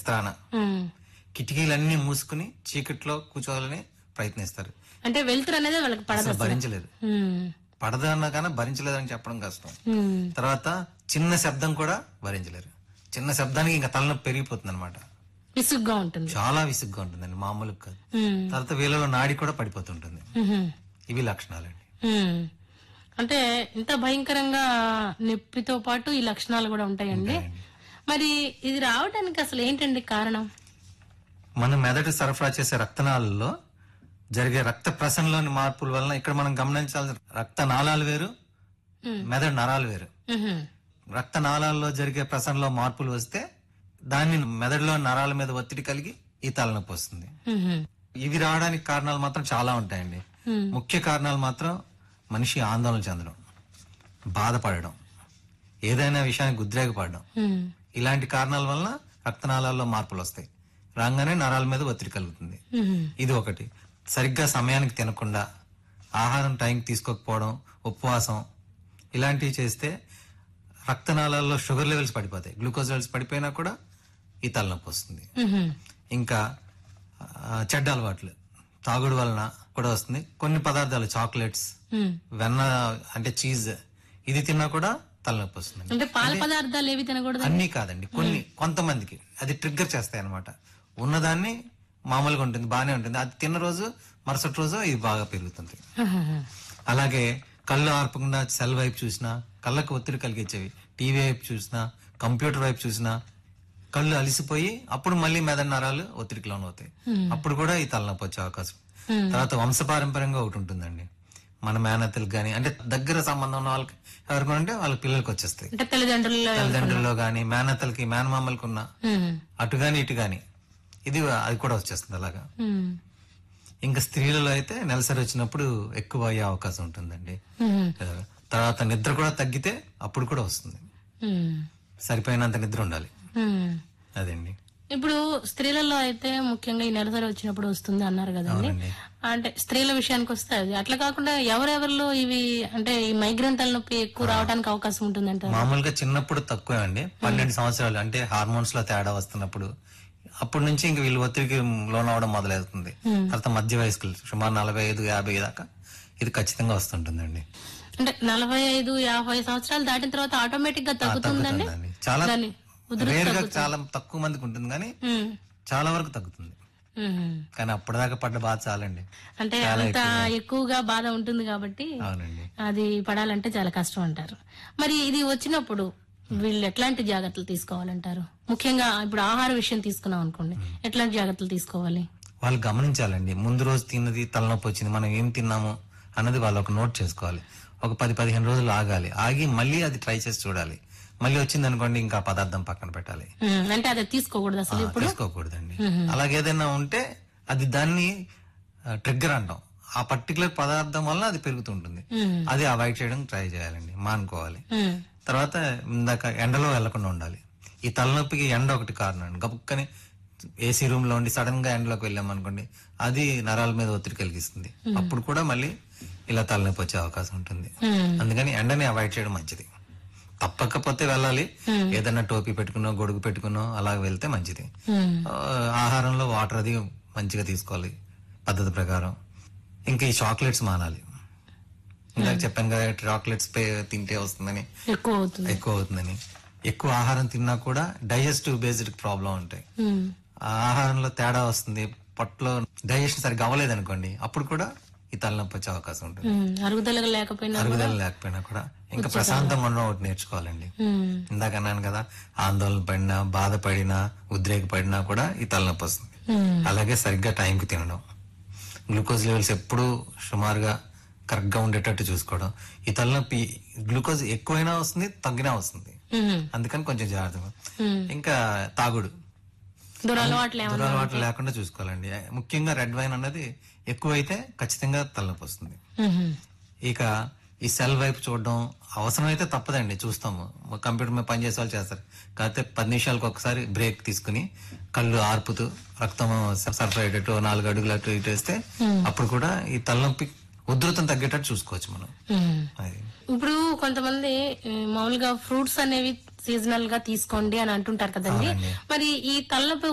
నిస్త్రాణ ఉమ్. కిటికీలన్నీ మూసుకుని చీకట్లో కూర్చోవాలని ప్రయత్నిస్తారు అంటే వెలుతురు అనేది వాళ్ళకి పడదు అసలు భరించలేరు ఉమ్. పడదు అన్నా కానీ భరించలేదని చెప్పడం కష్టం ఉమ్. తర్వాత చిన్న శబ్దం కూడా భరించలేరు చిన్న శబ్దానికి ఇంకా తలనొప్పి పెరిగిపోతుంది అనమాట విసుగ్గా ఉంటుంది చాలా విసుగ్గా ఉంటుందండి మామూలుగా కాదు ఉమ్. తర్వాత వీళ్ళలో నాడి కూడా పడిపోతుంటుంది ఉహుం. ఇవి లక్షణాలండి ఉమ్. అంటే ఇంత భయంకరంగా నొప్పితో పాటు ఈ లక్షణాలు కూడా ఉంటాయండి మరి ఇది రావడానికి అసలు ఏంటండి కారణం మన మెదడు సరఫరా చేసే రక్తనాళాల్లో జరిగే రక్త ప్రసరణలోని మార్పుల వలన ఇక్కడ మనం గమనించాల్సిన రక్త నాళాలు వేరు మెదడు నరాలు వేరు ఉహుం. రక్త నాళాల్లో జరిగే ప్రసరణలో మార్పులు వస్తే దాన్ని మెదడులో నరాల మీద ఒత్తిడి కలిగి ఈ తలనొప్పి వస్తుంది ఉహుం. ఇవి రావడానికి కారణాలు మాత్రం చాలా ఉంటాయండి Hmm. ముఖ్య కారణాలు మాత్రం మనిషి ఆందోళన చెందడం బాధపడడం ఏదైనా విషయానికి ఉద్రేకపడడం ఉమ్. ఇలాంటి కారణాల వలన రక్తనాళాల్లో మార్పులు వస్తాయి రాగానే నరాల మీద ఒత్తిడి కలుగుతుంది ఉహుం. ఇది ఒకటి సరిగ్గా సమయానికి తినకుండా ఆహారం టైంకి తీసుకోకపోవడం ఉపవాసం ఇలాంటివి చేస్తే రక్తనాళాల్లో షుగర్ లెవెల్స్ పడిపోతాయి గ్లూకోజ్ లెవెల్స్ పడిపోయినా కూడా ఈ తలనొప్పి వస్తుంది ఉహుం. ఇంకా ఆ, చెడ్డ అలవాట్లు తాగుడు వలన కూడా వస్తుంది కొన్ని పదార్థాలు చాక్లెట్స్ ఉమ్. వెన్న అంటే చీజ్ ఇది తిన్నా కూడా తలనొప్పి వస్తుంది అంటే పాల పదార్థాలు ఏవి తినకూడదు అన్నీ కాదండి కొన్ని కొంతమందికి అది ట్రిగ్గర్ చేస్తాయి అనమాట ఉన్నదాన్ని మామూలుగా ఉంటుంది బాగానే ఉంటుంది అది తిన్న రోజు మరుసటి రోజు ఇది బాగా పెరుగుతుంది ఉహుం. అలాగే కళ్ళు ఆర్పకుండా సెల్ వైపు చూసినా కళ్ళకు ఒత్తిడి కలిగించేవి టీవీ వైపు చూసినా కంప్యూటర్ వైపు చూసినా కళ్ళు అలిసిపోయి అప్పుడు మళ్ళీ మెదడు నరాలు ఒత్తిడికి లోనవుతాయి అప్పుడు కూడా ఈ తలనొప్పి వచ్చే అవకాశం తర్వాత వంశపారంపర్యంగా ఒకటి ఉంటుందండి మన మేనత్తలకు గాని అంటే దగ్గర సంబంధం ఉన్న వాళ్ళకి ఎవరికి ఉంటే వాళ్ళ పిల్లలకి వచ్చేస్తాయి అంటే తల్లిదండ్రుల తల్లిదండ్రుల్లో గాని మేనత్తలకి మేనమామలకు ఉన్న ఉమ్. అటు గాని ఇటు గాని ఇది అది కూడా వచ్చేస్తుంది అలాగా ఉమ్. ఇంకా స్త్రీలలో అయితే నెలసరి వచ్చినప్పుడు ఎక్కువ అయ్యే అవకాశం ఉంటుందండి ఉమ్. తర్వాత నిద్ర కూడా తగ్గితే అప్పుడు కూడా వస్తుంది ఉమ్. సరిపోయినంత నిద్ర ఉండాలి ఉమ్. అదండి ఇప్పుడు స్త్రీలలో అయితే ముఖ్యంగా ఈ నెలసరి వచ్చినప్పుడు వస్తుంది అన్నారు కదండి అవునండి. అంటే స్త్రీల విషయానికి వస్తే అది అట్లా కాకుండా ఎవరెవరిలో ఇవి అంటే ఈ మైగ్రేన్ తలనొప్పి ఎక్కువ రావడానికి అవకాశం ఉంటుందంటారు మామూలుగా చిన్నప్పుడు తక్కువే అండి పన్నెండు సంవత్సరాలు అంటే హార్మోన్స్ లో తేడా వస్తున్నప్పుడు అప్పటి నుంచి ఇంక వీళ్ళు ఒత్తిడికి లోన్ అవడం మొదలవుతుంది తర్వాత మధ్య వయస్కులు సుమారు నలభై ఐదు యాభై దాకా ఇది ఖచ్చితంగా వస్తుంటుందండి అంటే నలభై ఐదు యాభై సంవత్సరాలు దాటిన తర్వాత ఆటోమేటిక్ గా తగ్గుతుందండి తగ్గుతుందండి చాలా దాని ఉధృతి రేర్ గా తగ్గుతుంది. చాలా తక్కువ మందికి ఉంటుంది కానీ ఉమ్. చాలా వరకు తగ్గుతుంది ఉమ్. కానీ అప్పటిదాకా పడ్డ బాధ చాలండి అంటే అంత ఎక్కువగా బాధ ఉంటుంది కాబట్టి అవునండి అది పడాలంటే చాలా కష్టం అంటారు మరి ఇది వచ్చినప్పుడు వీళ్ళు ఎట్లాంటి జాగ్రత్తలు తీసుకోవాలంటారు ముఖ్యంగా ఇప్పుడు ఆహార విషయం తీసుకున్నాం అనుకోండి ఎట్లాంటి జాగ్రత్తలు తీసుకోవాలి వాళ్ళు గమనించాలండి ముందు రోజు తిన్నది తలనొప్పి వచ్చింది మనం ఏం తిన్నాము అన్నది వాళ్ళు ఒక నోట్ చేసుకోవాలి ఒక పది పదిహేను రోజులు ఆగాలి ఆగి మళ్ళీ అది ట్రై చేసి చూడాలి మళ్ళీ వచ్చింది అనుకోండి ఇంకా ఆ పదార్థం పక్కన పెట్టాలి ఉమ్, అంటే అది తీసుకోకూడదు అసలు ఆ, తీసుకోకూడదండి అలాగే ఏదైనా ఉంటే అది దాన్ని ట్రిగ్గర్ అంటాం ఆ పర్టికులర్ పదార్థం వల్ల అది పెరుగుతుంటుంది ఉమ్, అది అవాయిడ్ చేయడం ట్రై చేయాలండి మానుకోవాలి ఉమ్, తర్వాత ఇందాక ఎండలో వెళ్లకుండా ఉండాలి ఈ తలనొప్పికి ఎండ ఒకటి కారణం అండి గబుక్కని ఏసీ రూమ్ లో ఉండి సడన్ గా ఎండలోకి వెళ్ళాం అనుకోండి అది నరాల మీద ఒత్తిడి కలిగిస్తుంది అప్పుడు కూడా మళ్ళీ ఇలా తలనొప్పి వచ్చే అవకాశం ఉంటుంది ఉమ్, అందుకని ఎండని అవాయిడ్ చేయడం మంచిది తప్పకపోతే వెళ్ళాలి ఏదైనా టోపీ పెట్టుకున్నో గొడుగు పెట్టుకున్నో అలా వెళ్తే మంచిది ఉమ్, ఆ, ఆహారంలో వాటర్ అది మంచిగా తీసుకోవాలి పద్ధతి ప్రకారం ఇంకా ఈ చాక్లెట్స్ మానాలి ఇందాక చెప్పాను కదా చాక్లెట్స్ తింటే వస్తుందని ఎక్కువ అవుతుంది ఎక్కువ అవుతుందని ఎక్కువ ఆహారం తిన్నా కూడా డైజెస్టివ్ బేస్డ్ ప్రాబ్లం ఉంటాయి ఉమ్, ఆ ఆహారంలో తేడా వస్తుంది పొట్టలో డైజెషన్ సరిగ్గా అవ్వలేదు అనుకోండి అప్పుడు కూడా ఈ తలనొప్పి వచ్చే అవకాశం ఉంటుంది ఉమ్, అరుగుదల లేకపోయినా అరుగుదల లేకపోయినా కూడా ఇంకా ప్రశాంతంగా ఉండడం ఒకటి నేర్చుకోవాలండి ఉమ్, ఇందాక అన్నాను కదా ఆందోళన పడినా బాధపడినా ఉద్రేకపడినా కూడా ఈ తలనొప్పి వస్తుంది ఉమ్, అలాగే సరిగ్గా టైంకి తినడం గ్లూకోజ్ లెవెల్స్ ఎప్పుడూ సుమారుగా కరెక్ట్ గా ఉండేటట్టు చూసుకోవడం ఈ తలనొప్పి గ్లూకోజ్ ఎక్కువైనా వస్తుంది తగ్గినా వస్తుంది ఉమ్, అందుకని కొంచెం జాగ్రత్తగా ఉమ్. ఇంకా తాగుడు దురలవాట్లు ఏమన్నా దురలవాట్లు లేకుండా చూసుకోవాలండి ముఖ్యంగా రెడ్ వైన్ అన్నది ఎక్కువైతే ఖచ్చితంగా తలనొప్పి వస్తుంది ఉమ్, ఇక ఈ సెల్ వైపు చూడడం అవసరమైతే తప్పదండి చూస్తాము కంప్యూటర్ మీద పనిచేసే వాళ్ళు చేస్తారు కాకపోతే పది నిమిషాలకు ఒకసారి బ్రేక్ తీసుకుని కళ్ళు ఆర్పుతూ రక్తం సరఫరా అయ్యేటట్టు నాలుగు అడుగులు అటు ఇటు వేస్తే అప్పుడు కూడా ఈ తలనొప్పి ఉధృతం తగ్గేటట్టు చూసుకోవచ్చు మనం ఉమ్. అది ఇప్పుడు కొంతమంది ఈ, మామూలుగా ఫ్రూట్స్ అనేవి సీజనల్ గా తీసుకోండి అని అంటుంటారు కదండి అవునండి. మరి ఈ తలనొప్పి